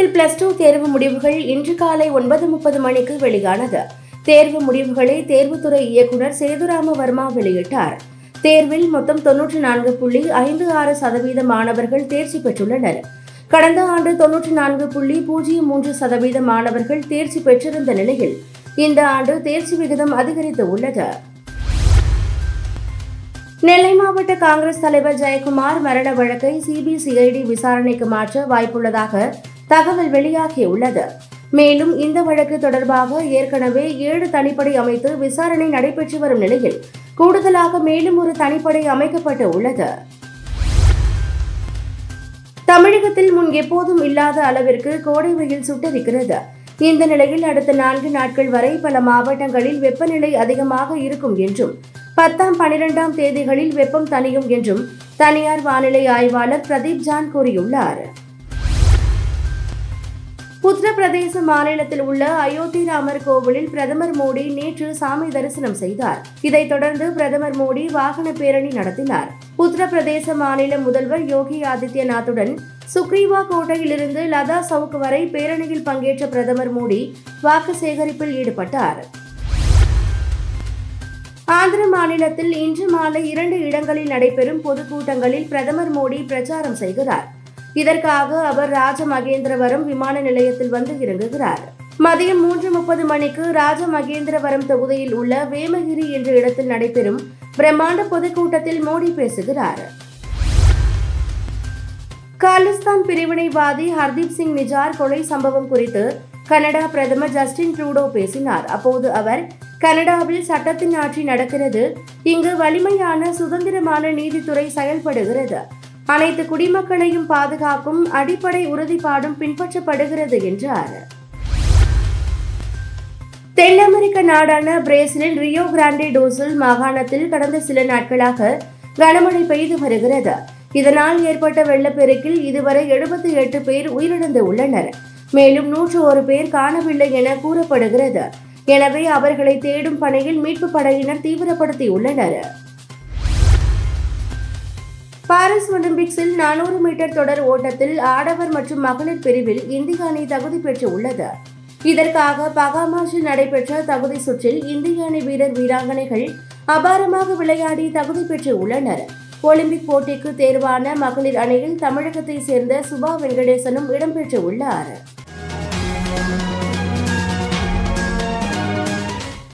தமிழகத்தில் plus two தேர்வு முடிவுகள் இன்று காலை ஒன்பது முப்பது மணிக்கு வெளியானது தேர்வு முடிவுகளை தேர்வுத்துறை இயக்குநர் சேதுராம வர்மா வெளியிட்டார் தேர்வில் மொத்தம் தொன்னூற்றி நான்கு புள்ளி ஐந்து ஆறு சதவீத மாணவர்கள் தேர்ச்சி பெற்றுள்ளனர் கடந்த ஆண்டு தொன்னூற்றி நான்கு புள்ளி பூஜ்ஜியம் மூன்று சதவீத மாணவர்கள் தேர்ச்சி பெற்றிருந்த நிலையில் இந்த ஆண்டு தேர்ச்சி விகிதம் அதிகரித்து உள்ளது நெல்லை மாவட்ட காங்கிரஸ் தலைவர் ஜெயக்குமார் மரண வழக்கை சிபிசிஐடி விசாரணைக்கு மாற்ற வாய்ப்புள்ளதாக தகவல் வெளியாகியுள்ளது மேலும் இந்த வழக்கு தொடர்பாக ஏற்கனவே ஏழு தனிப்படை அமைத்து விசாரணை நடைபெற்று வரும் நிலையில் கூடுதலாக மேலும் ஒரு தனிப்படை அமைக்கப்பட்டு உள்ளது தமிழகத்தில் முன் எப்போதும் இல்லாத அளவிற்கு கோடை வெயில் சுட்டரிக்கிறது இந்த நிலையில் அடுத்த நான்கு நாட்கள் வரை பல மாவட்டங்களில் வெப்பநிலை அதிகமாக இருக்கும் என்றும் பத்தாம் பனிரெண்டாம் தேதிகளில் வெப்பம் தணியும் என்றும் தனியார் வானிலை ஆய்வாளர் பிரதீப் ஜான் கூறியுள்ளார் உத்தரப்பிரதேச மாநிலத்தில் உள்ள அயோத்தி ராமர் கோவிலில் பிரதமர் மோடி நேற்று சாமி தரிசனம் செய்தார் இதைத் தொடர்ந்து பிரதமர் மோடி வாகன பேரணி நடத்தினார் உத்தரப்பிரதேச மாநில முதல்வர் யோகி ஆதித்யநாத்துடன் சுக்ரீவா கோட்டையிலிருந்து லதா சவுக் வரை பேரணியில் பங்கேற்ற பிரதமர் மோடி வாக்கு சேகரிப்பில் ஈடுபட்டார் ஆந்திர மாநிலத்தில் இன்று மாலை இரண்டு இடங்களில் நடைபெறும் பொதுக்கூட்டங்களில் பிரதமர் மோடி பிரச்சாரம் செய்கிறார் இதற்காக அவர் ராஜமகேந்திரவரம் விமான நிலையத்தில் வந்து இறங்குகிறார் மதியம் மூன்று முப்பது மணிக்கு ராஜமகேந்திரவரம் தொகுதியில் உள்ள வேமகிரி என்ற இடத்தில் நடைபெறும் பிரம்மாண்ட பொதுக்கூட்டத்தில் மோடி பேசுகிறார் காலிஸ்தான் பிரிவினைவாதி ஹர்தீப் சிங் நிஜார் கொலை சம்பவம் குறித்து கனடா பிரதமர் ஜஸ்டின் ட்ரூடோ பேசினார் அப்போது அவர் கனடாவில் சட்டத்தின் ஆட்சி நடக்கிறது இங்கு வலிமையான சுதந்திரமான நீதித்துறை செயல்படுகிறது அனைத்து குடிமக்களையும் பாதுகாக்கும் அடிப்படை உறுதிப்பாடும் பின்பற்றப்படுகிறது என்றார் தென் அமெரிக்க நாடான பிரேசிலில் ரியோ கிராண்டே டோசில் மாகாணத்தில் கடந்த சில நாட்களாக கனமழை பெய்து வருகிறது இதனால் ஏற்பட்ட வெள்ளப்பெருக்கில் இதுவரை எழுபத்தி எட்டு பேர் உயிரிழந்து உள்ளனர் மேலும் நூற்று ஒரு பேர் காணவில்லை என கூறப்படுகிறது எனவே அவர்களை தேடும் பணியில் மீட்பு படையினர் தீவிரப்படுத்தியுள்ளனர் பாரிஸ் ஒலிம்பிக்ஸில் நானூறு மீட்டர் தொடர் ஓட்டத்தில் ஆடவர் மற்றும் மகளிர் பிரிவில் இந்திய அணி தகுதி பெற்று உள்ளது இதற்காக பகாமாஷில் நடைபெற்ற தகுதி சுற்றில் இந்திய அணி வீரர் வீராங்கனைகள் அபாரமாக விளையாடி தகுதி பெற்று உள்ளனர் ஒலிம்பிக் போட்டிக்கு தேர்வான மகளிர் அணியில் தமிழகத்தை சேர்ந்த சுபா வெங்கடேசனும் இடம்பெற்று உள்ளார்